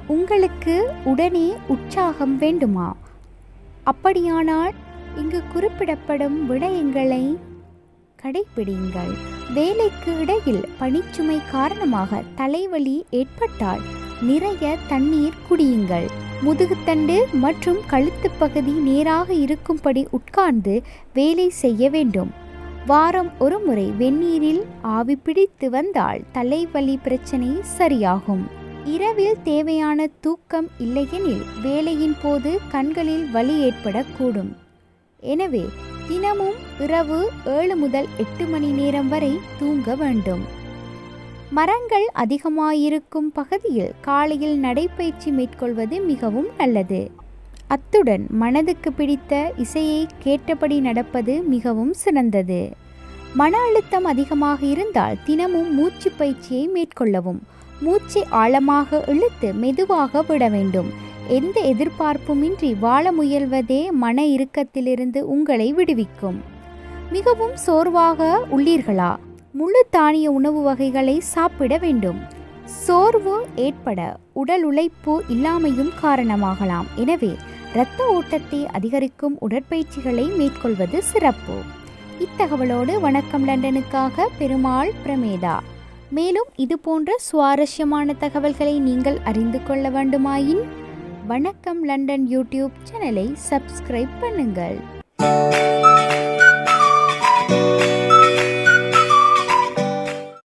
உங்களுக்கு உடனே உற்சாகம் வேண்டுமா அப்படியானால் இங்கு குறிப்பிடப்படும் விடயங்களை கடைபிடியுங்கள் வேலைக்கு இடையில் பணிச்சுமை காரணமாக தலைவலி ஏற்பட்டால் நிறைய தண்ணீர் குடியுங்கள் முதுகுத்தண்டு மற்றும் கழுத்துப் பகுதி நேராக இருக்கும்படி உட்கார்ந்து வேலை செய்ய வேண்டும் வாரம் ஒரு முறை வெந்நீரில் ஆவி பிடித்து வந்தால் தலைவலி பிரச்சனை சரியாகும் இரவில் தேவையான தூக்கம் இல்லையெனில் வேலையின் போது கண்களில் வலி ஏற்படக்கூடும் எனவே தினமும் இரவு ஏழு முதல் எட்டு மணி நேரம் வரை தூங்க வேண்டும் மரங்கள் அதிகமாயிருக்கும் பகுதியில் காலையில் நடைப்பயிற்சி மேற்கொள்வது மிகவும் நல்லது அத்துடன் மனதுக்கு பிடித்த இசையை கேட்டபடி நடப்பது மிகவும் சிறந்தது மன அழுத்தம் அதிகமாக இருந்தால் தினமும் மூச்சு பயிற்சியை மேற்கொள்ளவும் மூச்சை ஆழமாக இழுத்து மெதுவாக விட வேண்டும் எந்த எதிர்பார்ப்புமின்றி வாழ முயல்வதே மன இறுக்கத்திலிருந்து உங்களை விடுவிக்கும் மிகவும் சோர்வாக உள்ளீர்களா முழு தானிய உணவு வகைகளை சாப்பிட வேண்டும் சோர்வு ஏற்பட உடல் உழைப்பு இல்லாமையும் காரணமாகலாம் எனவே இரத்த ஓட்டத்தை அதிகரிக்கும் உடற்பயிற்சிகளை மேற்கொள்வது சிறப்பு இத்தகவலோடு வணக்கம் லண்டனுக்காக பெருமாள் பிரமேதா மேலும் இது போன்ற சுவாரஸ்யமான தகவல்களை நீங்கள் அறிந்து கொள்ள வேண்டுமாயின் வணக்கம் லண்டன் யூடியூப் சேனலை சப்ஸ்கிரைப் பண்ணுங்கள்